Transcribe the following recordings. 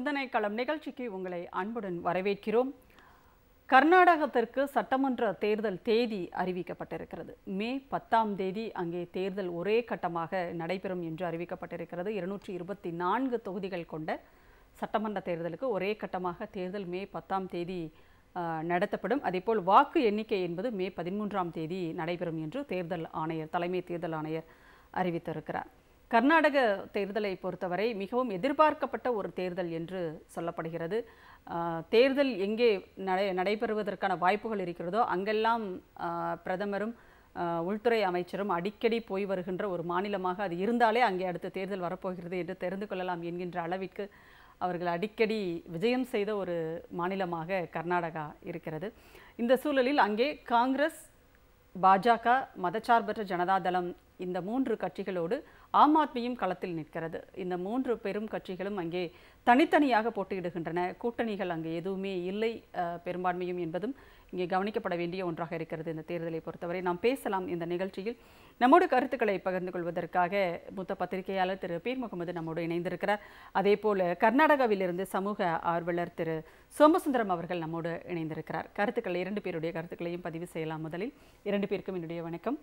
சிந்தனை களம் நிகழ்ச்சிக்கு உங்களை அன்புடன் வரவேற்கிறோம் கர்நாடகத்திற்கு சட்டமன்ற தேர்தல் தேதி அறிவிக்கப்பட்டிருக்கிறது மே பத்தாம் தேதி அங்கே தேர்தல் ஒரே கட்டமாக நடைபெறும் என்று அறிவிக்கப்பட்டிருக்கிறது இருநூற்றி இருபத்தி நான்கு தொகுதிகள் கொண்ட சட்டமன்ற தேர்தலுக்கு ஒரே கட்டமாக தேர்தல் மே பத்தாம் தேதி ஆஹ், நடத்தப்படும் அதேபோல் வாக்கு எண்ணிக்கை என்பது மே பதிமூன்றாம் தேதி நடைபெறும் என்று தேர்தல் ஆணையர் தலைமை தேர்தல் ஆணையர் அறிவித்திருக்கிறார் கர்நாடக தேர்தலை பொறுத்தவரை மிகவும் எதிர்பார்க்கப்பட்ட ஒரு தேர்தல் என்று சொல்லப்படுகிறது ஆஹ், தேர்தல் எங்கே நடை நடைபெறுவதற்கான வாய்ப்புகள் இருக்கிறதோ அங்கெல்லாம் ஆஹ், பிரதமரும் ஆஹ், உள்துறை அமைச்சரும் அடிக்கடி போய் வருகின்ற ஒரு மாநிலமாக அது இருந்தாலே அங்கே அடுத்த தேர்தல் வரப்போகிறது என்று தெரிந்து கொள்ளலாம் என்கின்ற அளவிற்கு அவர்கள் அடிக்கடி விஜயம் செய்த ஒரு மாநிலமாக கர்நாடகா இருக்கிறது இந்த சூழலில் அங்கே காங்கிரஸ் பாஜக மதச்சார்பற்ற ஜனதாதளம் இந்த மூன்று கட்சிகளோடு ஆம் ஆத்மியும் களத்தில் நிற்கிறது இந்த மூன்று பெரும் கட்சிகளும் அங்கே தனித்தனியாக போட்டியிடுகின்றன கூட்டணிகள் அங்கே எதுவுமே இல்லை அஹ், பெரும்பான்மையும் என்பதும் இங்கே கவனிக்கப்பட வேண்டிய ஒன்றாக இருக்கிறது இந்த தேர்தலை பொறுத்தவரை நாம் பேசலாம் இந்த நிகழ்ச்சியில் நம்மோடு கருத்துக்களை பகிர்ந்து கொள்வதற்காக மூத்த பத்திரிகையாளர் திரு பீர் முகமது நம்மோடு இணைந்திருக்கிறார் அதே போல கர்நாடகாவிலிருந்து சமூக ஆர்வலர் திரு சோமசுந்தரம் அவர்கள் நம்மோடு இணைந்திருக்கிறார் கருத்துக்கள் இரண்டு பேருடைய கருத்துக்களையும் பதிவு செய்யலாம் முதலில் இரண்டு பேருக்கும் என்னுடைய வணக்கம்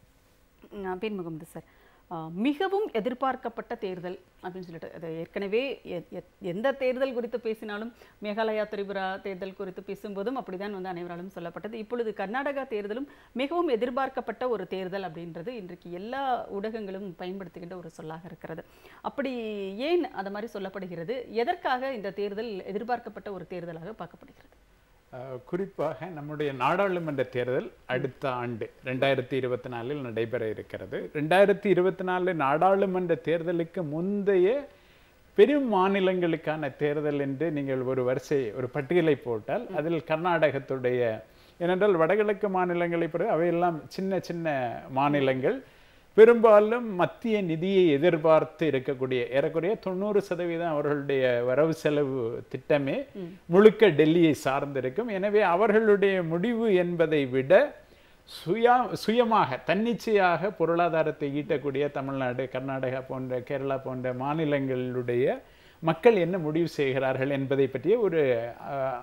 நான் பீர் முகமது சார் ஆஹ் மிகவும் எதிர்பார்க்கப்பட்ட தேர்தல் அப்படின்னு சொல்லிட்டு அது ஏற்கனவே எ- எ- எந்த தேர்தல் குறித்து பேசினாலும் மேகாலயா திரிபுரா தேர்தல் குறித்து பேசும்போதும் அப்படிதான் வந்து அனைவராலும் சொல்லப்பட்டது இப்பொழுது கர்நாடகா தேர்தலும் மிகவும் எதிர்பார்க்கப்பட்ட ஒரு தேர்தல் அப்படின்றது இன்றைக்கு எல்லா ஊடகங்களும் பயன்படுத்துகின்ற ஒரு சொல்லாக இருக்கிறது அப்படி ஏன் அது மாதிரி சொல்லப்படுகிறது எதற்காக இந்த தேர்தல் எதிர்பார்க்கப்பட்ட ஒரு தேர்தலாக பார்க்கப்படுகிறது அஹ், குறிப்பாக நம்முடைய நாடாளுமன்ற தேர்தல் அடுத்த ஆண்டு ரெண்டாயிரத்தி இருபத்தி நாலில் நடைபெற இருக்கிறது ரெண்டாயிரத்தி இருபத்தி நாலு நாடாளுமன்ற தேர்தலுக்கு முந்தைய பெரும் மாநிலங்களுக்கான தேர்தல் என்று நீங்கள் ஒரு வரிசை ஒரு பட்டியலை போட்டால் அதில் கர்நாடகத்துடைய ஏனென்றால் வடகிழக்கு மாநிலங்களை பொறுத்த அவையெல்லாம் சின்ன சின்ன மாநிலங்கள் பெரும்பாலும் மத்திய நிதியை எதிர்பார்த்து இருக்கக்கூடிய ஏறக்குறைய தொண்ணூறு சதவீதம் அவர்களுடைய வரவு செலவு திட்டமே முழுக்க டெல்லியை சார்ந்திருக்கும் எனவே அவர்களுடைய முடிவு என்பதை விட சுயா சுயமாக தன்னிச்சையாக பொருளாதாரத்தை ஈட்டக்கூடிய தமிழ்நாடு கர்நாடகா போன்ற கேரளா போன்ற மாநிலங்களுடைய மக்கள் என்ன முடிவு செய்கிறார்கள் என்பதை பற்றிய ஒரு அஹ்,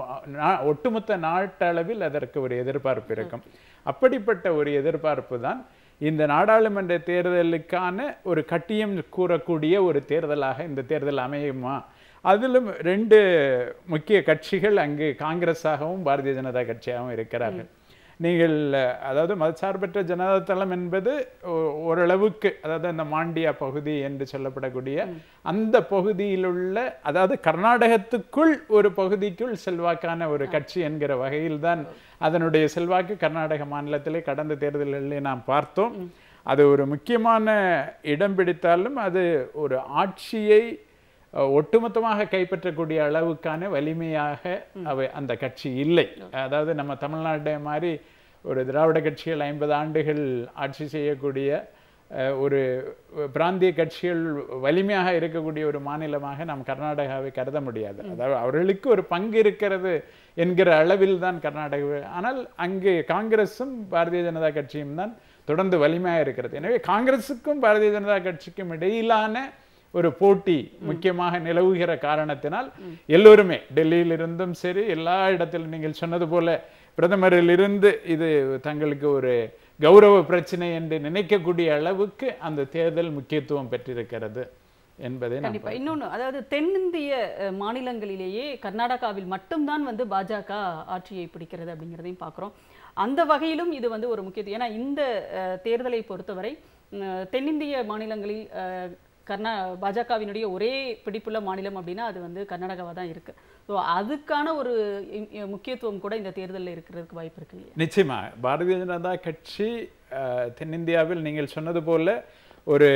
நா- ஒட்டுமொத்த நாட்டளவில் அதற்கு ஒரு எதிர்பார்ப்பு இருக்கும் அப்படிப்பட்ட ஒரு எதிர்பார்ப்பு தான் இந்த நாடாளுமன்ற தேர்தலுக்கான ஒரு கட்டியம் கூறக்கூடிய ஒரு தேர்தலாக இந்த தேர்தல் அமையுமா அதிலும் ரெண்டு முக்கிய கட்சிகள் அங்கு காங்கிரஸாகவும் பாரதிய ஜனதா கட்சியாகவும் இருக்கிறார்கள் நீங்கள் அதாவது மதசார்பற்ற ஜனதா தளம் என்பது ஓ- ஓரளவுக்கு அதாவது அந்த மாண்டியா பகுதி என்று சொல்லப்படக்கூடிய அந்த பகுதியில் உள்ள அதாவது கர்நாடகத்துக்குள் ஒரு பகுதிக்குள் செல்வாக்கான ஒரு கட்சி என்கிற வகையில்தான் அதனுடைய செல்வாக்கு கர்நாடக மாநிலத்திலே கடந்த தேர்தலிலே நாம் பார்த்தோம் அது ஒரு முக்கியமான இடம் பிடித்தாலும் அது ஒரு ஆட்சியை அஹ், ஒட்டுமொத்தமாக கைப்பற்றக்கூடிய அளவுக்கான வலிமையாக அவை அந்த கட்சி இல்லை அதாவது நம்ம தமிழ்நாட்டை மாதிரி ஒரு திராவிட கட்சிகள் ஐம்பது ஆண்டுகள் ஆட்சி செய்யக்கூடிய அஹ், ஒரு பிராந்திய கட்சிகள் வலிமையாக இருக்கக்கூடிய ஒரு மாநிலமாக நாம் கர்நாடகாவை கருத முடியாது அதாவது அவர்களுக்கு ஒரு பங்கு இருக்கிறது என்கிற அளவில் தான் கர்நாடக ஆனால் அங்கு காங்கிரஸும் பாரதிய ஜனதா கட்சியும் தான் தொடர்ந்து வலிமையாக இருக்கிறது எனவே காங்கிரஸுக்கும் பாரதிய ஜனதா கட்சிக்கும் இடையிலான ஒரு போட்டி முக்கியமாக நிலவுகிற காரணத்தினால் எல்லோருமே டெல்லியில் இருந்தும் சரி எல்லா இடத்திலும் நீங்கள் சொன்னது போல பிரதமரில் இருந்து இது தங்களுக்கு ஒரு கௌரவ பிரச்சனை என்று நினைக்கக்கூடிய அளவுக்கு அந்த தேர்தல் முக்கியத்துவம் பெற்றிருக்கிறது என்பதை நாம் கண்டிப்பா இன்னொன்னு அதாவது தென்னிந்திய அஹ், மாநிலங்களிலேயே கர்நாடகாவில் மட்டும்தான் வந்து பாஜக ஆட்சியை பிடிக்கிறது அப்படிங்கிறதையும் பார்க்குறோம் அந்த வகையிலும் இது வந்து ஒரு முக்கியத்துவம் ஏன்னா இந்த அஹ், தேர்தலை பொறுத்தவரை உம், தென்னிந்திய மாநிலங்களில் அஹ், கர்நா பாஜகவினுடைய ஒரே பிடிப்புள்ள மாநிலம் அப்படின்னா அது வந்து கர்நாடகாவா தான் இருக்கு ஸோ அதுக்கான ஒரு இம்- இ- முக்கியத்துவம் கூட இந்த தேர்தலில் இருக்கிறதுக்கு வாய்ப்பு இருக்கு இல்லையா நிச்சயமா பாரதிய ஜனதா கட்சி அஹ், தென்னிந்தியாவில் நீங்கள் சொன்னது போல ஒரு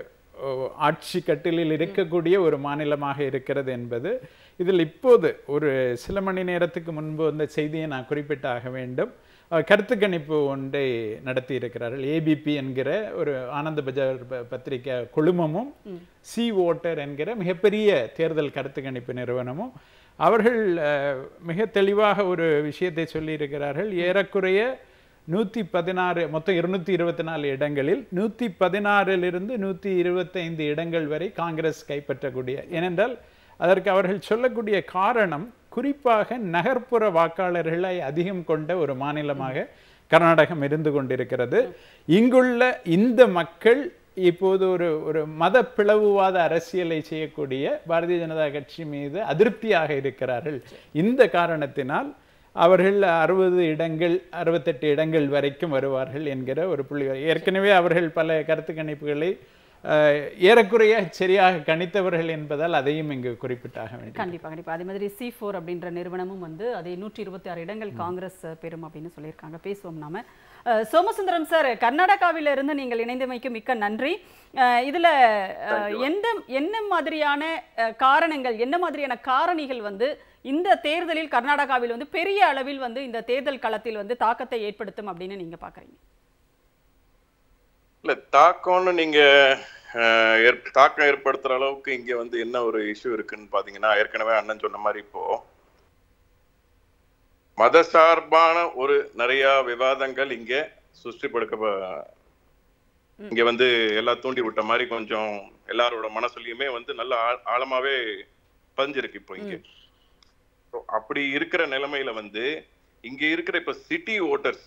ஓ, ஆட்சி கட்டிலில் இருக்கக்கூடிய ஒரு மாநிலமாக இருக்கிறது என்பது இதில் இப்போது ஒரு சில மணி நேரத்துக்கு முன்பு வந்த செய்தியை நான் குறிப்பிட்டாக வேண்டும் அஹ், கருத்து கணிப்பு ஒன்றை நடத்தி இருக்கிறார்கள் ஏபிபி என்கிற ஒரு ஆனந்த பஜார் ப- பத்திரிகை குழுமமும் சி ஓட்டர் என்கிற மிகப்பெரிய தேர்தல் கருத்து கணிப்பு நிறுவனமும் அவர்கள் அஹ், மிக தெளிவாக ஒரு விஷயத்தை சொல்லியிருக்கிறார்கள் ஏறக்குறைய நூற்றி பதினாறு மொத்தம் இருநூத்தி இருபத்தி நாலு இடங்களில் நூற்றி பதினாறிலிருந்து நூற்றி இருபத்தைந்து இடங்கள் வரை காங்கிரஸ் கைப்பற்றக்கூடிய ஏனென்றால் அதற்கு அவர்கள் சொல்லக்கூடிய காரணம் குறிப்பாக நகர்ப்புற வாக்காளர்களை அதிகம் கொண்ட ஒரு மாநிலமாக கர்நாடகம் இருந்து கொண்டிருக்கிறது இங்குள்ள இந்த மக்கள் இப்போது ஒரு ஒரு மத பிளவுவாத அரசியலை செய்யக்கூடிய பாரதிய ஜனதா கட்சி மீது அதிருப்தியாக இருக்கிறார்கள் இந்த காரணத்தினால் அவர்கள் அறுபது இடங்கள் அறுபத்தெட்டு இடங்கள் வரைக்கும் வருவார்கள் என்கிற ஒரு புள்ளி ஏற்கனவே அவர்கள் பல கருத்து கணிப்புகளை அஹ், ஏறக்குறைய சரியாக கணித்தவர்கள் என்பதால் அதையும் இங்கு குறிப்பிட்டாக வேண்டும் கண்டிப்பா கண்டிப்பா அதே மாதிரி சி ஃபோர் அப்படின்ற நிறுவனமும் வந்து அதை நூற்றி இருபத்தி ஆறு இடங்கள் காங்கிரஸ் அஹ், பெறும் அப்படின்னு சொல்லியிருக்காங்க பேசுவோம் நாம அஹ், சோமசுந்தரம் சார் கர்நாடகாவில இருந்து நீங்கள் இணைந்தமைக்கு மிக்க நன்றி அஹ், இதுல அஹ், எந்த என்ன மாதிரியான அஹ், காரணங்கள் என்ன மாதிரியான காரணிகள் வந்து இந்த தேர்தலில் கர்நாடகாவில் வந்து பெரிய அளவில் வந்து இந்த தேர்தல் களத்தில் வந்து தாக்கத்தை ஏற்படுத்தும் அப்படின்னு நீங்க பாக்குறீங்க இல்ல தாக்கம்னு நீங்க அஹ், ஏற்- தாக்கம் ஏற்படுத்துற அளவுக்கு இங்க வந்து என்ன ஒரு இஷ்யூ இருக்குன்னு பாத்தீங்கன்னா ஏற்கனவே அண்ணன் சொன்ன மாதிரி இப்போ மதசார்பான ஒரு நிறைய விவாதங்கள் இங்க சுஷ்டிப்படுக்க இங்க வந்து எல்லாம் தூண்டி விட்ட மாதிரி கொஞ்சம் எல்லாரோட மனசுலயுமே வந்து நல்ல ஆழ- ஆழமாவே பதிஞ்சிருக்கு இப்போ இங்க So, அப்படி இருக்கிற நிலைமையில வந்து இங்க இருக்கிற இப்ப சிட்டி ஓட்டர்ஸ்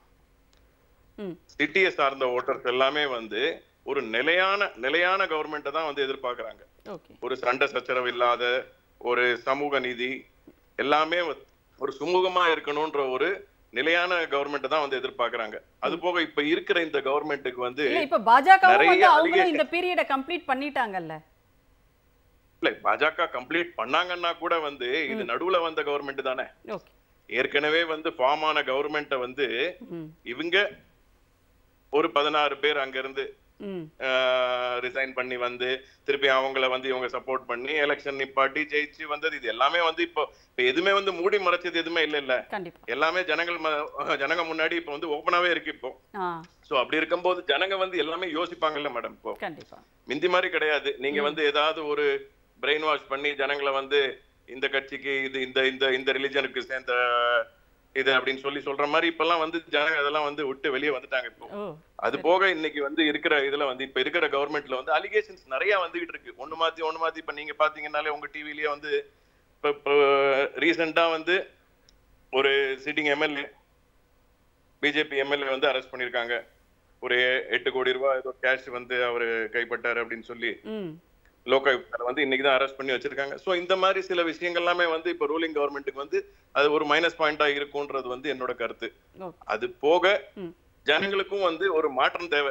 ம் சிட்டியை சார்ந்த ஓட்டர்ஸ் எல்லாமே வந்து ஒரு நிலையான நிலையான கவர்மெண்ட்டை தான் வந்து எதிர்பார்க்கறாங்க ஓகே ஒரு சண்டை சச்சரவு இல்லாத ஒரு சமூக நீதி எல்லாமே வ- ஒரு சுமூகமா இருக்கணும்ன்ற ஒரு நிலையான கவர்மெண்ட் தான் வந்து எதிர்பார்க்கறாங்க அது போக இப்ப இருக்கிற இந்த கவர்மெண்ட்டுக்கு வந்து இல்ல இப்ப பாஜகவும் நிறைய வந்து அவங்களும் allegation- இந்த பீரியடை கம்ப்ளீட் பண்ணிட்டாங்கல்ல இல்ல பாஜக கம்ப்ளீட் பண்ணாங்கன்னா கூட வந்து இது நடுவுல வந்த கவர்மெண்ட் தானே ஓகே ஏற்கனவே வந்து ஃபார்ம் ஆன கவர்மெண்ட்டை வந்து ம் இவங்க ஒரு பதினாறு பேர் அங்க இருந்து ம் ரிசைன் பண்ணி வந்து திருப்பி அவங்கள வந்து இவங்க சப்போர்ட் பண்ணி எலெக்ஷன் நிப்பாட்டி ஜெயிச்சு வந்தது இது எல்லாமே வந்து இப்போ இப்போ எதுவுமே வந்து மூடி மறைச்சது எதுவுமே இல்ல இல்ல கண்டிப்பா எல்லாமே ஜனங்கள் ம- ஜனங்க முன்னாடி இப்போ வந்து ஓப்பனாவே இருக்கு இப்போ ஆ சோ அப்படி இருக்கும்போது ஜனங்க வந்து எல்லாமே யோசிப்பாங்கல்ல மேடம் இப்போ கண்டிப்பா மிந்தி மாதிரி கிடையாது நீங்க வந்து ஏதாவது ஒரு பிரெயின் வாஷ் பண்ணி ஜனங்களை வந்து இந்த கட்சிக்கு இது இந்த இந்த இந்த ரிலிஜனுக்கு சேர்ந்த இது அப்படின்னு சொல்லி சொல்ற மாதிரி இப்பெல்லாம் வந்து ஜனங்க அதெல்லாம் வந்து விட்டு வெளியே வந்துட்டாங்க இப்போ ஓ அது போக இன்னைக்கு வந்து இருக்கிற இதுல வந்து இப்ப இருக்கிற கவர்மெண்ட்ல வந்து அலிகேஷன்ஸ் நிறைய வந்துகிட்டு இருக்கு ஒண்ணு மாத்தி ஒண்ணு மாத்தி இப்ப நீங்க பாத்தீங்கன்னாலே உங்க டிவிலயே வந்து இப்ப இப்போ ரீசெண்டா வந்து ஒரு சிட்டிங் எம்எல்ஏ பிஜேபி எம்எல்ஏ வந்து அரெஸ்ட் பண்ணிருக்காங்க ஒரு எட்டு கோடி ரூபாய் ஏதோ கேஷ் வந்து அவரு கைப்பட்டாரு அப்படின்னு சொல்லி ம் லோகாயுக்தால வந்து இன்னைக்கு தான் அரெஸ்ட் பண்ணி வச்சிருக்காங்க சோ இந்த மாதிரி சில விஷயங்கள் எல்லாமே வந்து இப்ப ரூலிங் கவர்மெண்ட்டுக்கு வந்து அது ஒரு மைனஸ் பாயிண்டா இருக்கும்ன்றது வந்து என்னோட கருத்து ஓகே அது போக ம் ஜனங்களுக்கும் வந்து ஒரு மாற்றம் தேவை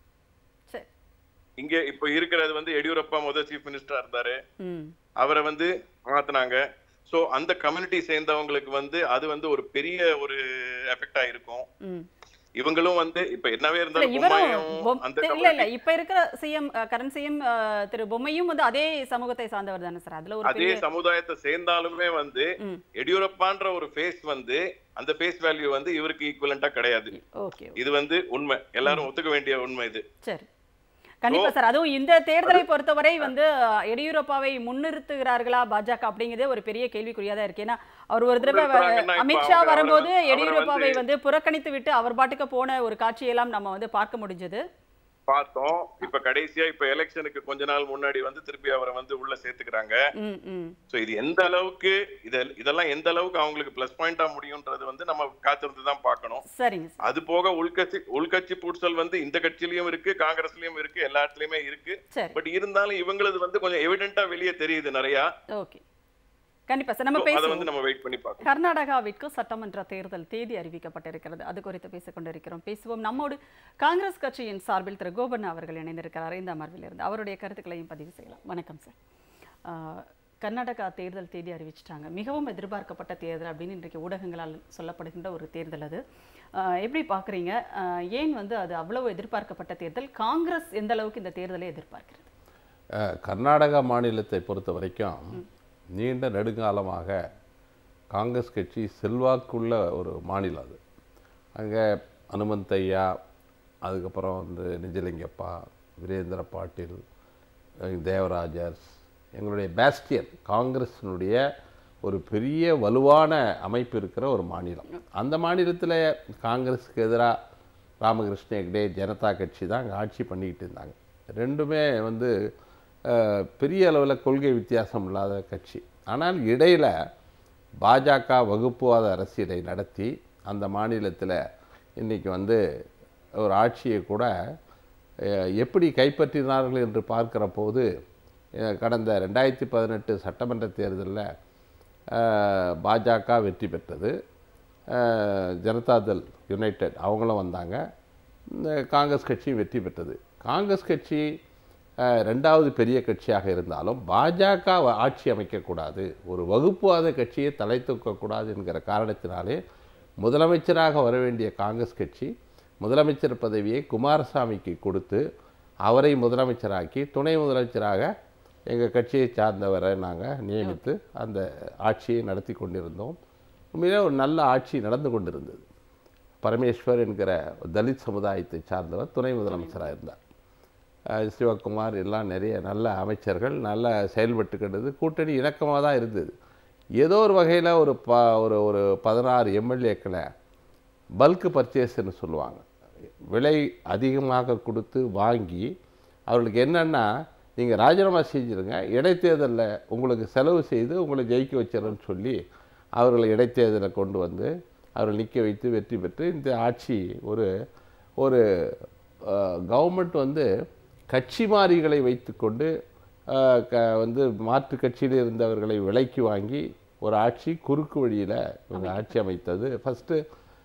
சரி இங்க இப்ப இருக்கிறது வந்து எடியூரப்பா முதல் சீஃப் மினிஸ்டரா இருந்தாரு ம் அவரை வந்து மாத்துனாங்க சோ அந்த கம்யூனிட்டி சேர்ந்தவங்களுக்கு வந்து அது வந்து ஒரு பெரிய ஒரு எஃபெக்டா இருக்கும் ம் இவங்களும் வந்து இப்ப என்னவே இல்ல இருந்தாலும் இவரும் பொம்மையும் பொம்- அந்த இல்ல இல்ல community- இப்ப இருக்கிற சிஎம் கரண்ட் சிஎம் திரு பொம்மையும் வந்து அதே சமூகத்தை சார்ந்தவர் தானே சார் அதுல ஒரு அதே பெரிய சமுதாயத்தை சேர்ந்தாலுமே வந்து ம் எடியூரப்பான்ற ஒரு ஃபேஸ் வந்து அந்த ஃபேஸ் வேல்யூ வந்து இவருக்கு ஈக்குவலண்டா கிடையாது ஓகே இது வந்து உண்மை எல்லாரும் ஒத்துக்க வேண்டிய உண்மை இது சரி கண்டிப்பா சார் அதுவும் இந்த தேர்தலை பொறுத்தவரை வந்து அஹ், எடியூரப்பாவை முன்னிறுத்துகிறார்களா பாஜக அப்படிங்கிறதே ஒரு பெரிய கேள்விக்குறியா தான் இருக்கு ஏன்னா அவர் ஒரு தடவை முன்னிறுத்துறாங்கன்னா இப்ப அமித்ஷா அவங்க வரும்போது அவரை வந்து- எடியூரப்பாவை வந்து புறக்கணித்து விட்டு அவர் பாட்டுக்கு போன ஒரு காட்சியெல்லாம் நம்ம வந்து பார்க்க முடிஞ்சது பார்த்தோம் இப்ப கடைசியா இப்ப எலெக்ஷனுக்கு கொஞ்ச நாள் முன்னாடி வந்து திருப்பி அவரை வந்து உள்ள சேர்த்துக்கிறாங்க ம் ம் சோ இது எந்த அளவுக்கு இத இதெல்லாம் எந்த அளவுக்கு அவங்களுக்கு பிளஸ் பாயிண்டா முடியும்ன்றது வந்து நம்ம காத்திருந்து தான் பார்க்கணும் சரிங்க சார் அது போக உள்கட்சி உள்கட்சி பூட்சல் வந்து இந்த கட்சியிலயும் இருக்கு காங்கிரஸ்லயும் இருக்கு எல்லா இடத்துலயுமே இருக்கு சரி பட் இருந்தாலும் இவங்களது வந்து கொஞ்சம் எவிடென்ட்டா வெளியே தெரியுது நிறைய ஓகே கண்டிப்பா சார் நம்ம அதை பேசுவோம் வந்து நம்ம வெயிட் பண்ணி பார்க்கணும் கர்நாடகாவிற்கு சட்டமன்ற தேர்தல் தேதி அறிவிக்கப்பட்டிருக்கிறது அது குறித்து பேசிக் கொண்டிருக்கிறோம் பேசுவோம் நம்மோடு காங்கிரஸ் கட்சியின் சார்பில் திரு கோபண்ணா அவர்கள் இணைந்திருக்கிறார் இந்த அமர்வில் இருந்து அவருடைய கருத்துக்களையும் பதிவு செய்யலாம் வணக்கம் சார் ஆஹ், கர்நாடகா தேர்தல் தேதி அறிவிச்சிட்டாங்க மிகவும் எதிர்பார்க்கப்பட்ட தேர்தல் அப்படின்னு இன்றைக்கு ஊடகங்களால் சொல்லப்படுகின்ற ஒரு தேர்தல் அது ஆஹ், எப்படி பார்க்குறீங்க ஏன் வந்து அது அவ்வளவு எதிர்பார்க்கப்பட்ட தேர்தல் காங்கிரஸ் எந்த அளவுக்கு இந்த தேர்தலை எதிர்பார்க்கிறது அஹ், கர்நாடகா மாநிலத்தை பொறுத்த வரைக்கும் நீண்ட நெடுங்காலமாக காங்கிரஸ் கட்சி செல்வாக்குள்ள ஒரு மாநிலம் அது அங்கே அனுமந்தையா அதுக்கப்புறம் வந்து நிஜலிங்கப்பா வீரேந்திர பாட்டீல் அஹ் தேவராஜர்ஸ் எங்களுடைய பேஸ்டியன் காங்கிரஸினுடைய ஒரு பெரிய வலுவான அமைப்பு இருக்கிற ஒரு மாநிலம் அந்த மாநிலத்தில் காங்கிரஸுக்கு எதிராக ராமகிருஷ்ண ஹெக்டே ஜனதா கட்சி தான் அங்கே ஆட்சி பண்ணிக்கிட்டு இருந்தாங்க ரெண்டுமே வந்து அஹ், பெரிய அளவில் கொள்கை வித்தியாசம் இல்லாத கட்சி ஆனால் இடையில் பாஜக வகுப்புவாத அரசியலை நடத்தி அந்த மாநிலத்தில் இன்னைக்கு வந்து ஒரு ஆட்சியை கூட அஹ், எப்படி கைப்பற்றினார்கள் என்று பார்க்கிற போது அஹ், கடந்த ரெண்டாயிரத்தி பதினெட்டு சட்டமன்ற தேர்தலில் பாஜக வெற்றி பெற்றது அஹ், ஜனதாதள் யுனைடெட் அவங்களும் வந்தாங்க இந்த காங்கிரஸ் கட்சியும் வெற்றி பெற்றது காங்கிரஸ் கட்சி அஹ், ரெண்டாவது பெரிய கட்சியாக இருந்தாலும் பாஜக வ- ஆட்சி அமைக்கக்கூடாது ஒரு வகுப்புவாத கட்சியை தலை தூக்கக்கூடாது என்கிற காரணத்தினாலே முதலமைச்சராக வர வேண்டிய காங்கிரஸ் கட்சி முதலமைச்சர் பதவியை குமாரசாமிக்கு கொடுத்து அவரை முதலமைச்சராக்கி துணை முதலமைச்சராக எங்கள் கட்சியை சார்ந்தவரை நாங்கள் நியமித்து அந்த ஆட்சியை நடத்தி கொண்டிருந்தோம் உண்மையிலே ஒரு நல்ல ஆட்சி நடந்து கொண்டிருந்தது பரமேஸ்வர் என்கிற தலித் சமுதாயத்தை சார்ந்தவர் துணை முதலமைச்சராக இருந்தார் அஹ் சிவகுமார் எல்லாம் நிறைய நல்ல அமைச்சர்கள் நல்ல செயல்பட்டுக்கிட்டது கூட்டணி இணக்கமாக தான் இருந்தது ஏதோ ஒரு வகையில் ஒரு ப ஒரு ஒரு பதினாறு எம்எல்ஏக்களை பல்க் பர்ச்சேஸ்ன்னு சொல்லுவாங்க விலை அதிகமாக கொடுத்து வாங்கி அவர்களுக்கு என்னென்னா நீங்கள் ராஜினாமா செஞ்சுருங்க இடைத்தேர்தலில் உங்களுக்கு செலவு செய்து உங்களை ஜெயிக்க வச்சிடறேன்னு சொல்லி அவர்களை இடைத்தேர்தலில் கொண்டு வந்து அவர்கள் நிற்க வைத்து வெற்றி பெற்று இந்த ஆட்சி ஒரு ஒரு கவர்மெண்ட் வந்து கட்சி மாறிகளை வைத்துக்கொண்டு அஹ், க வந்து மாற்று கட்சியில் இருந்தவர்களை விலைக்கு வாங்கி ஒரு ஆட்சி குறுக்கு வழியில் இவங்க ஆட்சி அமைத்தது ஃபஸ்ட்டு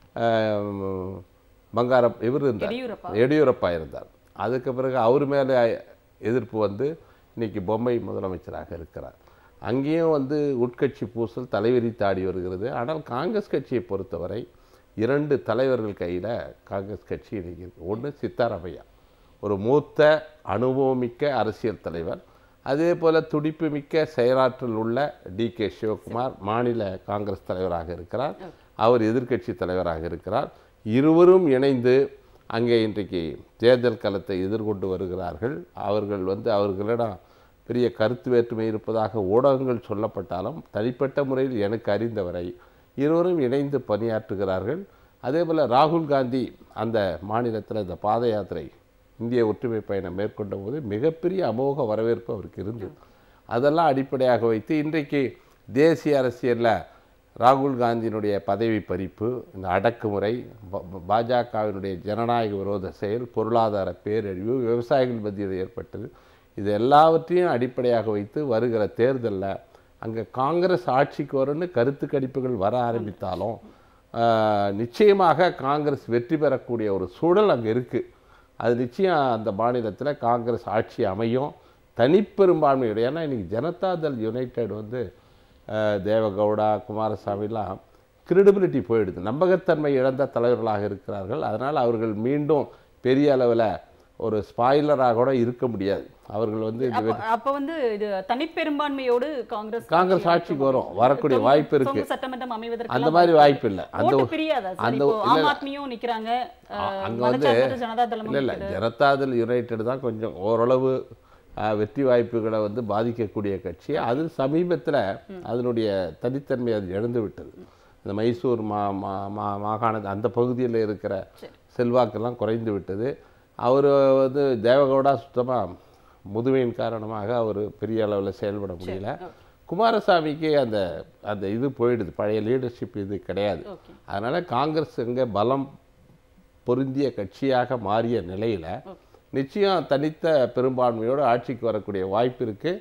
பங்கார இவர் இருந்தார் எடியூரப்பா. எடியூரப்பா இருந்தார் அதுக்கு பிறகு அவர் மேலே எதிர்ப்பு வந்து இன்னைக்கு பொம்மை முதலமைச்சராக இருக்கிறார் அங்கேயும் வந்து உட்கட்சி பூசல் தலைவிரித்து ஆடி வருகிறது ஆனால் காங்கிரஸ் கட்சியை பொறுத்தவரை இரண்டு தலைவர்கள் கையில் காங்கிரஸ் கட்சி இன்னைக்கு இருக்கு ஒன்று சித்தாராமையா ஒரு மூத்த அனுபவமிக்க அரசியல் தலைவர் அதே போல் துடிப்புமிக்க செயலாற்றல் உள்ள டி கே சிவகுமார் மாநில காங்கிரஸ் தலைவராக இருக்கிறார் அவர் எதிர்க்கட்சி தலைவராக இருக்கிறார் இருவரும் இணைந்து அங்கே இன்றைக்கு தேர்தல் களத்தை எதிர்கொண்டு வருகிறார்கள் அவர்கள் வந்து அவர்களிடம் பெரிய கருத்து வேற்றுமை இருப்பதாக ஊடகங்கள் சொல்லப்பட்டாலும் தனிப்பட்ட முறையில் எனக்கு அறிந்தவரை இருவரும் இணைந்து பணியாற்றுகிறார்கள் அதே போல் ராகுல் காந்தி அந்த மாநிலத்தில் இந்த பாத யாத்திரை இந்திய ஒற்றுமை பயணம் மேற்கொண்ட போது மிகப்பெரிய அமோக வரவேற்பு அவருக்கு இருந்தது அதெல்லாம் அடிப்படையாக வைத்து இன்றைக்கு தேசிய அரசியலில் ராகுல் காந்தியினுடைய பதவி பறிப்பு இந்த அடக்குமுறை ப- ப- பாஜகவினுடைய ஜனநாயக விரோத செயல் பொருளாதார பேரழிவு விவசாயிகள் மத்தியில் ஏற்பட்டது இது எல்லாவற்றையும் அடிப்படையாக வைத்து வருகிற தேர்தலில் அங்கே காங்கிரஸ் ஆட்சிக்கு வரும்னு கருத்து கணிப்புகள் வர ஆரம்பித்தாலும் ஆஹ், நிச்சயமாக காங்கிரஸ் வெற்றி பெறக்கூடிய ஒரு சூழல் அங்கே இருக்குது அது நிச்சயம் அந்த மாநிலத்தில் காங்கிரஸ் ஆட்சி அமையும் தனிப்பெரும்பான்மையோட ஏன்னா இன்னைக்கு ஜனதாதள் யுனைடெட் வந்து அஹ், தேவகவுடா குமாரசாமிலாம் கிரெடிபிலிட்டி போயிடுது நம்பகத்தன்மை இழந்த தலைவர்களாக இருக்கிறார்கள் அதனால் அவர்கள் மீண்டும் பெரிய அளவில் ஒரு ஸ்பாய்லராக கூட இருக்க முடியாது அவர்கள் வந்து இந்த அப்ப அப்ப வந்து இது தனிப்பெரும்பான்மையோடு காங்கிரஸ் காங்கிரஸ் ஆட்சிக்கு வரும் வரக்கூடிய தொங்கு- வாய்ப்பு இருக்கு தொங்கு சட்டமன்றம் அமைவதற்கு அந்த மாதிரி வாய்ப்பு இல்லை அந்த ஓட்டு பிரியாதா சார் அந்த இப்போ இல்ல, ஆம் ஆத்மியும் நிக்கிறாங்க அஹ், அங்க வந்து மதச்சார்பற்ற ஜனதா தளமும் இல்லை இல்லை நிக்குது. ஜனதாதள் யுனைடெட் தான் கொஞ்சம் ஓரளவு அஹ், வெற்றி வாய்ப்புகளை வந்து பாதிக்கக்கூடிய கட்சி அது சமீபத்தில் அதனுடைய தனித்தன்மை அது இழந்து விட்டது இந்த மைசூர் மா மா மா- மாகாண அந்த பகுதியில் இருக்கிற செல்வாக்கெல்லாம் குறைந்து விட்டது அவர் வந்து தேவகவுடா சுத்தமாக முதுமையின் காரணமாக அவர் பெரிய அளவில் செயல்பட முடியல குமாரசாமிக்கு அந்த அந்த இது போயிடுது பழைய லீடர்ஷிப் இது கிடையாது Okay. அதனால் காங்கிரஸ் இங்கே பலம் பொருந்திய கட்சியாக மாறிய நிலையில் நிச்சயம் தனித்த பெரும்பான்மையோடு ஆட்சிக்கு வரக்கூடிய வாய்ப்பு இருக்குது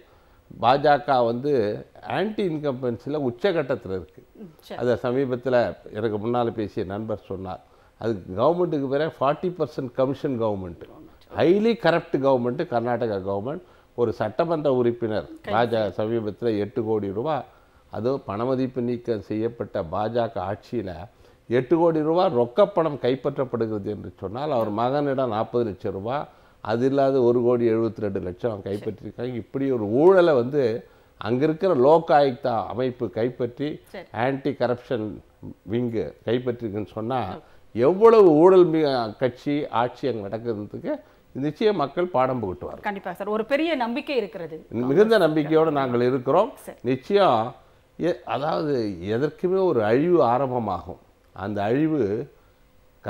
பாஜக வந்து ஆன்டி இன்கம்பன்சியில் உச்சகட்டத்தில் இருக்குது சரி. அதை சமீபத்தில் எனக்கு முன்னால் பேசிய நண்பர் சொன்னார் அது கவர்மெண்ட்டுக்கு பேர forty percent commission government highly corrupt government Karnataka government ஒரு சட்டமன்ற உறுப்பினர் பாஜக சமீபத்தில் எட்டு கோடி ரூபாய் அதுவும் பணமதிப்பு நீக்கம் செய்யப்பட்ட பாஜக ஆட்சியில் எட்டு கோடி ரூபாய் ரொக்கப்பணம் கைப்பற்றப்படுகிறது என்று சொன்னால் அவர் மகனிடம் நாற்பது லட்சம் ரூபாய் அது இல்லாத ஒரு கோடி எழுபத்தி ரெண்டு லட்சம் கைப்பற்றியிருக்காங்க இப்படி ஒரு ஊழலை வந்து அங்கே இருக்கிற லோக் ஆயுக்தா அமைப்பு கைப்பற்றி சரி. ஆன்டி கரப்ஷன் விங்கு கைப்பற்றிருக்குன்னு சொன்னால் எவ்வளவு ஊழல் மி- கட்சி ஆட்சி அங்கே நடக்கிறதுக்கு நிச்சயம் மக்கள் பாடம் புகட்டுவார் கண்டிப்பா சார் ஒரு பெரிய நம்பிக்கை இருக்கிறது மிகுந்த நம்பிக்கையோடு நாங்கள் இருக்கிறோம் சரி. நிச்சயம் எ- அதாவது எதற்குமே ஒரு அழிவு ஆரம்பமாகும் அந்த அழிவு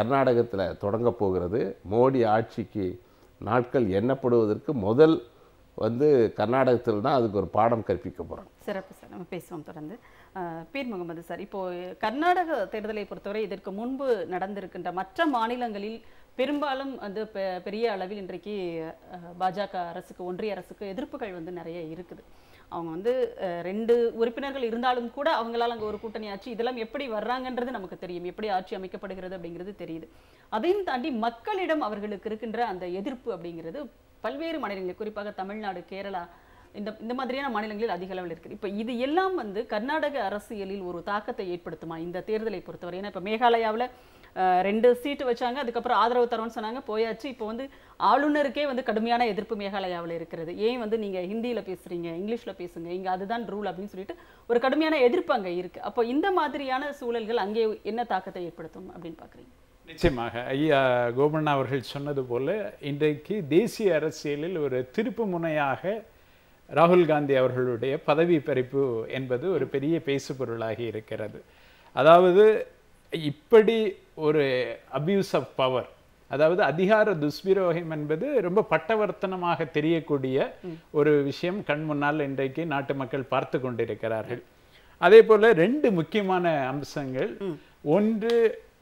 கர்நாடகத்தில் தொடங்க போகிறது மோடி ஆட்சிக்கு நாட்கள் எண்ணப்படுவதற்கு முதல் வந்து கர்நாடகத்தில் தான் அதுக்கு ஒரு பாடம் கற்பிக்க போகிறோம் சிறப்பு சார் நம்ம பேசுவோம் தொடர்ந்து அஹ், பீர் முகமது சார் இப்போ கர்நாடக தேர்தலை பொறுத்தவரை இதற்கு முன்பு நடந்திருக்கின்ற மற்ற மாநிலங்களில் பெரும்பாலும் வந்து பெ- பெரிய அளவில் இன்றைக்கு அஹ், பாஜக அரசுக்கு ஒன்றிய அரசுக்கு எதிர்ப்புகள் வந்து நிறைய இருக்குது அவங்க வந்து அஹ், ரெண்டு உறுப்பினர்கள் இருந்தாலும் கூட அவங்களால அங்கே ஒரு கூட்டணி ஆட்சி இதெல்லாம் எப்படி வர்றாங்கன்றது நமக்கு தெரியும் எப்படி ஆட்சி அமைக்கப்படுகிறது அப்படிங்கிறது தெரியுது அதையும் தாண்டி மக்களிடம் அவர்களுக்கு இருக்கின்ற அந்த எதிர்ப்பு அப்படிங்கிறது பல்வேறு மாநிலங்கள் குறிப்பாக தமிழ்நாடு கேரளா இந்த இந்த மாதிரியான மாநிலங்களில் அதிக அளவில் இருக்குது இப்போ இது எல்லாம் வந்து கர்நாடக அரசியலில் ஒரு தாக்கத்தை ஏற்படுத்துமா இந்த தேர்தலை பொறுத்தவரை ஏன்னா இப்போ மேகாலயாவில் ரெண்டு சீட்டு வச்சாங்க அதுக்கப்புறம் ஆதரவு தரோன்னு சொன்னாங்க போயாச்சு இப்போ வந்து ஆளுநருக்கே வந்து கடுமையான எதிர்ப்பு மேகாலயாவில் இருக்கிறது ஏன் வந்து நீங்கள் ஹிந்தியில் பேசுறீங்க இங்கிலீஷில் பேசுங்க இங்கே அதுதான் ரூல் அப்படின்னு சொல்லிட்டு ஒரு கடுமையான எதிர்ப்பு அங்கே இருக்குது அப்போ இந்த மாதிரியான சூழல்கள் அங்கே என்ன தாக்கத்தை ஏற்படுத்தும் அப்படின்னு பார்க்குறீங்க நிச்சயமாக ஐயா கோபண்ணா அவர்கள் சொன்னது போல இன்றைக்கு தேசிய அரசியலில் ஒரு திருப்பு முனையாக ராகுல் காந்தி அவர்களுடைய பதவி பறிப்பு என்பது ஒரு பெரிய பேசு பொருளாகி இருக்கிறது அதாவது இப்படி ஒரு அபியூஸ் ஆஃப் பவர் அதாவது அதிகார துஷ்பிரயோகம் என்பது ரொம்ப பட்டவர்த்தனமாக தெரியக்கூடிய ஒரு விஷயம் கண் முன்னால் இன்றைக்கு நாட்டு மக்கள் பார்த்து கொண்டிருக்கிறார்கள் அதே போல ரெண்டு முக்கியமான அம்சங்கள் ஒன்று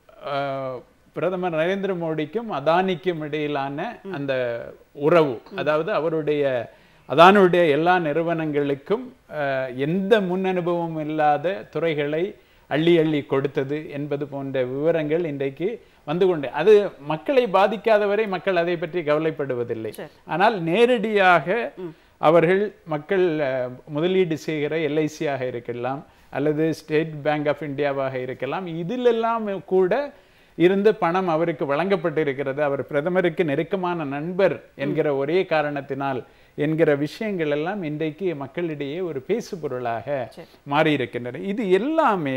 ஆஹ், பிரதமர் நரேந்திர மோடிக்கும் அதானிக்கும் இடையிலான அந்த உறவு அதாவது அவருடைய அதானுடைய எல்லா நிறுவனங்களுக்கும் ஆஹ், எந்த முன் அனுபவமும் இல்லாத துறைகளை அள்ளி அள்ளி கொடுத்தது என்பது போன்ற விவரங்கள் இன்றைக்கு வந்து கொண்டு அது மக்களை பாதிக்காதவரை மக்கள் அதை பற்றி கவலைப்படுவதில்லை சரி. ஆனால் நேரடியாக அவர்கள் மக்கள் அஹ், முதலீடு செய்கிற எல்ஐசியாக இருக்கலாம் அல்லது ஸ்டேட் பேங்க் ஆஃப் இந்தியாவாக இருக்கலாம் இதிலெல்லாம் கூட இருந்து பணம் அவருக்கு வழங்கப்பட்டிருக்கிறது அவர் பிரதமருக்கு நெருக்கமான நண்பர் என்கிற ஒரே காரணத்தினால் என்கிற விஷயங்கள் எல்லாம் இன்றைக்கு மக்களிடையே ஒரு பேசு பொருளாக மாறி இருக்கின்றன இது எல்லாமே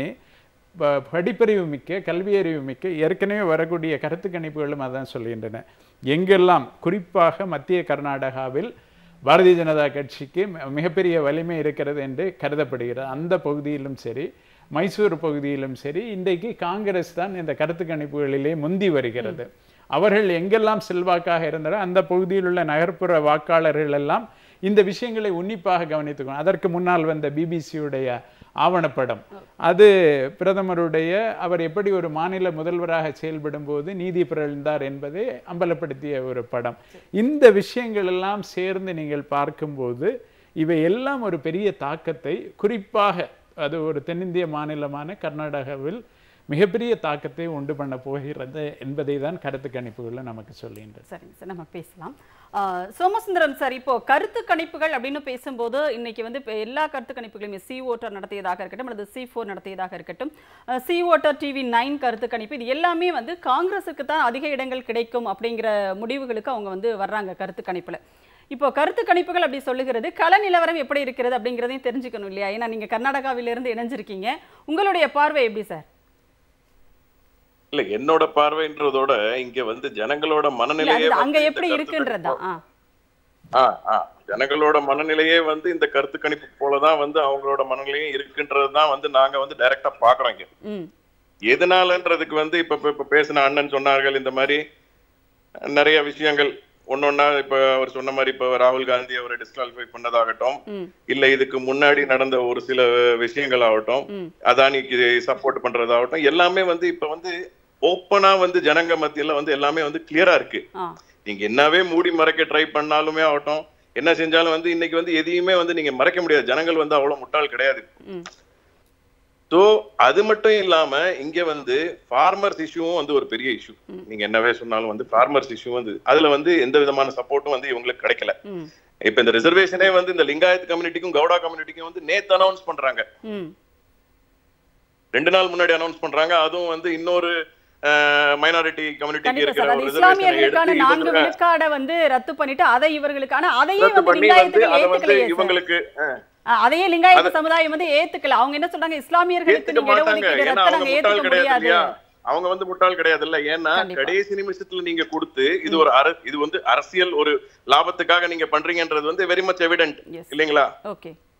ப- படிப்பறிவு மிக்க கல்வியறிவு மிக்க ஏற்கனவே வரக்கூடிய கருத்து கணிப்புகளும் அதான் சொல்கின்றன எங்கெல்லாம் குறிப்பாக மத்திய கர்நாடகாவில் பாரதிய ஜனதா கட்சிக்கு மி- மிகப்பெரிய வலிமை இருக்கிறது என்று கருதப்படுகிறது அந்த பகுதியிலும் சரி மைசூர் பகுதியிலும் சரி இன்றைக்கு காங்கிரஸ் தான் இந்த கருத்து கணிப்புகளிலே முந்தி வருகிறது அவர்கள் எங்கெல்லாம் செல்வாக்காக இருந்தாரோ அந்த பகுதியில் உள்ள நகர்ப்புற வாக்காளர்கள் எல்லாம் இந்த விஷயங்களை உன்னிப்பாக கவனித்துக்கணும் அதற்கு முன்னால் வந்த பிபிசியுடைய ஆவணப்படம் அது பிரதமருடைய அவர் எப்படி ஒரு மாநில முதல்வராக செயல்படும் போது நீதி பிறழ்ந்தார் என்பதை அம்பலப்படுத்திய ஒரு படம் இந்த விஷயங்கள் எல்லாம் சேர்ந்து நீங்கள் பார்க்கும்போது இவை எல்லாம் ஒரு பெரிய தாக்கத்தை குறிப்பாக அது ஒரு தென்னிந்திய மாநிலமான கர்நாடகாவில் மிகப்பெரிய தாக்கத்தை உண்டு பண்ண போகிறது என்பதை தான் கருத்து கணிப்புகளில் நமக்கு சொல்லுகின்றது சரிங்க சார் நம்ம பேசலாம் ஆஹ் சோமசுந்தரம் சார் இப்போ கருத்து கணிப்புகள் அப்படின்னு பேசும்போது இன்னைக்கு வந்து இப்போ எல்லா கருத்து கணிப்புகளையுமே சி ஓட்டர் நடத்தியதாக இருக்கட்டும் அல்லது சி ஃபோர் நடத்தியதாக இருக்கட்டும் சி ஓட்டர் டிவி நைன் கருத்து கணிப்பு இது எல்லாமே வந்து காங்கிரஸுக்கு தான் அதிக இடங்கள் கிடைக்கும் அப்படிங்கிற முடிவுகளுக்கு அவங்க வந்து வர்றாங்க கருத்து கணிப்புல இப்போ கருத்து கணிப்புகள் அப்படி சொல்லுகிறது கள நிலவரம் எப்படி இருக்கிறது அப்படிங்கிறதையும் தெரிஞ்சுக்கணும் இல்லையா ஏன்னா நீங்க கர்நாடகாவிலிருந்து இணைஞ்சிருக்கீங்க உங்களுடைய பார்வை எப்படி சார் இல்ல என்னோட பார்வைன்றதோட இங்க வந்து ஜனங்களோட இல்ல மனநிலையே அது வந்து அங்க இந்த எப்படி கருத்து இருக்குன்றதா ஆ ஆ, ஆ. ஜனங்களோட மனநிலையே வந்து இந்த கருத்து கணிப்பு போலதான் வந்து அவங்களோட மனநிலையும் இருக்குன்றதுதான் வந்து நாங்க வந்து டைரக்டா பாக்குறோம் இங்க ம் எதனாலன்றதுக்கு வந்து இப்ப இப்ப- இப்ப பேசின அண்ணன் சொன்னார்கள் இந்த மாதிரி நிறைய விஷயங்கள் ஒன்னொன்னா இப்ப அவர் சொன்ன மாதிரி இப்ப ராகுல் காந்தி அவரை டிஸ்குவாலிஃபை பண்ணதாகட்டும் ம் இல்ல இதுக்கு முன்னாடி நடந்த ஒரு சில விஷயங்கள் ஆகட்டும் ம் அதானிக்கு சப்போர்ட் பண்றதாகட்டும் எல்லாமே வந்து இப்ப வந்து ஓப்பனா வந்து ஜனங்க மத்தியில வந்து எல்லாமே வந்து கிளியரா இருக்கு ஆ நீங்க என்னவே மூடி மறைக்க ட்ரை பண்ணாலுமே ஆகட்டும் என்ன செஞ்சாலும் வந்து இன்னைக்கு வந்து எதையுமே வந்து நீங்க மறைக்க முடியாது ஜனங்கள் வந்து அவ்வளவு முட்டாள் கிடையாது ம் சோ அது மட்டும் இல்லாம இங்க வந்து ஃபார்மர்ஸ் இஷ்யூவும் வந்து ஒரு பெரிய இஷ்யூ நீங்க என்னவே சொன்னாலும் வந்து ஃபார்மர்ஸ் இஷ்யூ வந்து அதுல வந்து எந்த விதமான சப்போர்ட்டும் வந்து இவங்களுக்கு கிடைக்கல ம் இப்ப இந்த ரிசர்வேஷனே வந்து இந்த லிங்காயத் கம்யூனிட்டிக்கும் கவுடா கம்யூனிட்டிக்கும் வந்து நேத்து அனௌன்ஸ் பண்றாங்க ம் ரெண்டு நாள் முன்னாடி அனௌன்ஸ் பண்றாங்க அதுவும் வந்து இன்னொரு மைனாரிட்டி கம்யூனிட்டிக்கு கண்டிப்பா இருக்கிற சார் அது ஒரு ரிசர்வேஷனை இஸ்லாமியர்களுக்கான எடுத்து நான்கு இவங்க விழுக்காடை வந்து ரத்து பண்ணிட்டு அதை இவர்களுக்கு ஆனா அதையே ரத்து வந்து பண்ணி வந்து லிங்காயத்துக்கு அதை வந்து ஏத்துக்கலையே சார் இவங்களுக்கு ஆ, அதையே லிங்காயத்து சமுதாயம் வந்து ஏத்துக்கல அவங்க என்ன சொல்றாங்க இஸ்லாமியர்களுக்கு ஏத்துக்க நீங்க மாட்டாங்க இடஒதுக்கீடு ஏன்னா ரத்த அவங்க நாங்க முட்டாள் ஏத்துக்க கிடையாது முடியாது இல்லையா அவங்க வந்து முட்டாள் கிடையாது இல்ல ஏன்னா கண்டிப்பா. கடைசி நிமிஷத்துல நீங்க கொடுத்து இது ஒரு அர இது வந்து அரசியல் ஒரு லாபத்துக்காக நீங்க பண்றீங்கன்றது வந்து வெரி மச் எவிடென்ட் Yes. இல்லைங்களா ஓகே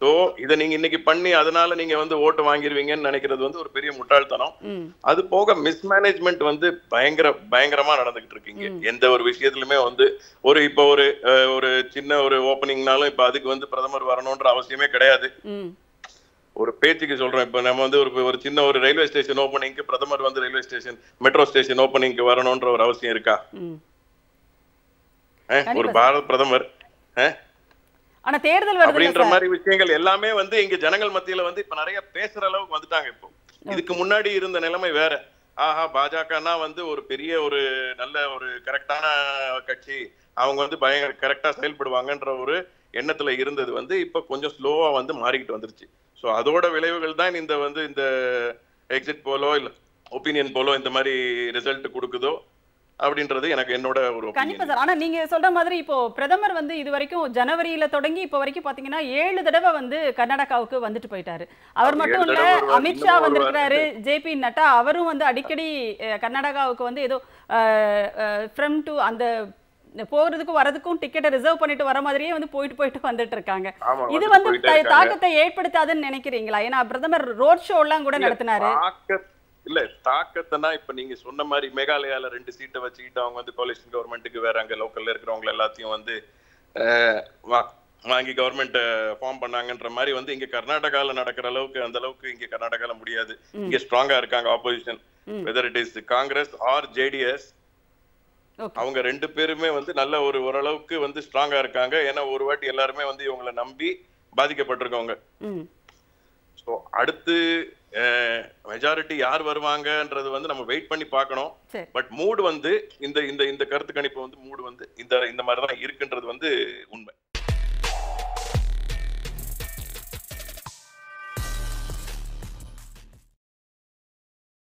ஸோ இதை நீங்க இன்னைக்கு பண்ணி அதனால நீங்க வந்து ஓட்டு வாங்கிருவீங்கன்னு நினைக்கிறது வந்து ஒரு பெரிய முட்டாள்தனம் ம் அது போக மிஸ்மேனேஜ்மெண்ட் வந்து பயங்கர பயங்கரமா நடந்துகிட்டு இருக்கீங்க எந்த ஒரு விஷயத்துலயுமே வந்து ஒரு இப்போ ஒரு அஹ், ஒரு சின்ன ஒரு ஓப்பனிங்னாலும் இப்ப அதுக்கு வந்து பிரதமர் வரணும்ன்ற அவசியமே கிடையாது ம் ஒரு பேச்சுக்கு சொல்றேன் இப்ப நம்ம வந்து ஒரு ஒரு சின்ன ஒரு ரயில்வே ஸ்டேஷன் ஓப்பனிங்க்கு பிரதமர் வந்து ரயில்வே ஸ்டேஷன் மெட்ரோ ஸ்டேஷன் ஓப்பனிங்க்கு வரணும்ன்ற ஒரு அவசியம் இருக்கா ம் அஹ், ஒரு கண்டிப்பா பாரத் பிரதமர் அஹ், ஆனா தேர்தல் வருது அப்படின்ற மாதிரி விஷயங்கள் எல்லாமே வந்து இங்க ஜனங்கள் மத்தியில வந்து இப்ப நிறைய பேசுற அளவுக்கு வந்துட்டாங்க இப்போ இதுக்கு முன்னாடி இருந்த நிலைமை வேற ஆஹா பாஜகனா வந்து ஒரு பெரிய ஒரு நல்ல ஒரு கரெக்டான கட்சி அவங்க வந்து பயங்கர கரெக்டா செயல்படுவாங்கன்ற ஒரு எண்ணத்துல இருந்தது வந்து இப்ப கொஞ்சம் ஸ்லோவா வந்து மாறிக்கிட்டு வந்துருச்சு சோ அதோட விளைவுகள் தான் இந்த வந்து இந்த எக்ஸிட் போலோ இல்ல ஒப்பீனியன் போலோ இந்த மாதிரி ரிசல்ட் கொடுக்குதோ அப்படின்றது எனக்கு என்னோட ஒரு கண்டிப்பா opinion. சார் ஆனா நீங்க சொல்ற மாதிரி இப்போ பிரதமர் வந்து இது வரைக்கும் ஜனவரியில தொடங்கி இப்போ வரைக்கும் பாத்தீங்கன்னா ஏழு தடவை வந்து கர்நாடகாவுக்கு வந்துட்டு போயிட்டாரு அவர் அவர் மட்டும் ஏழு இல்ல தடவை வருவார், அமித்ஷா இன்னமும் வந்திருக்கிறாரு ஜேபி நட்டா அவரும் வந்து அடிக்கடி அஹ், கர்நாடகாவுக்கு வந்து ஏதோ ஃப்ரம் டு அந்த போறதுக்கும் வரதுக்கும் டிக்கெட்டை ரிசர்வ் பண்ணிட்டு வர மாதிரியே வந்து போயிட்டு போயிட்டு வந்துட்டு இருக்காங்க ஆமா, இது வந்துட்டு வந்து போயிட்டே த- இருக்காங்க. தாக்கத்தை ஏற்படுத்தாதுன்னு நினைக்கிறீங்களா ஏன்னா பிரதமர் ரோட் ஷோ எல்லாம் கூட இல்ல, நடத்தினாரு தாக்க- இல்ல தாக்கத்தைனா இப்ப நீங்க சொன்ன மாதிரி மேகாலயால ரெண்டு சீட்டை வச்சுக்கிட்டு அவங்க வந்து கோலிஷன் கவர்மெண்ட்டுக்கு வேற அங்க லோக்கல்ல இருக்கிறவங்க எல்லாத்தையும் வந்து அஹ், வா- வாங்கி கவர்மெண்ட் ஃபார்ம் பண்ணாங்கன்ற மாதிரி வந்து இங்க கர்நாடகால நடக்கிற அளவுக்கு அந்த அளவுக்கு இங்க கர்நாடகால முடியாது இங்க ஸ்ட்ராங்கா இருக்காங்க ஆப்போசிஷன் ம். Whether it is Congress or JDS okay அவங்க ரெண்டு பேருமே வந்து நல்ல ஒரு ஓரளவுக்கு வந்து ஸ்ட்ராங்கா இருக்காங்க ஏன்னா ஒரு வாட்டி எல்லாருமே வந்து இவங்களை நம்பி பாதிக்கப்பட்டிருக்கவங்க ம் ஸோ அடுத்து மெஜாரிட்டி யார் வருவாங்கன்றது வந்து நம்ம வெயிட் பண்ணி பார்க்கணும் சரி பட் மூடு வந்து இந்த இந்த இந்த கருத்து கணிப்பு வந்து மூடு வந்து இந்த இந்த மாதிரி தான் இருக்குன்றது வந்து உண்மை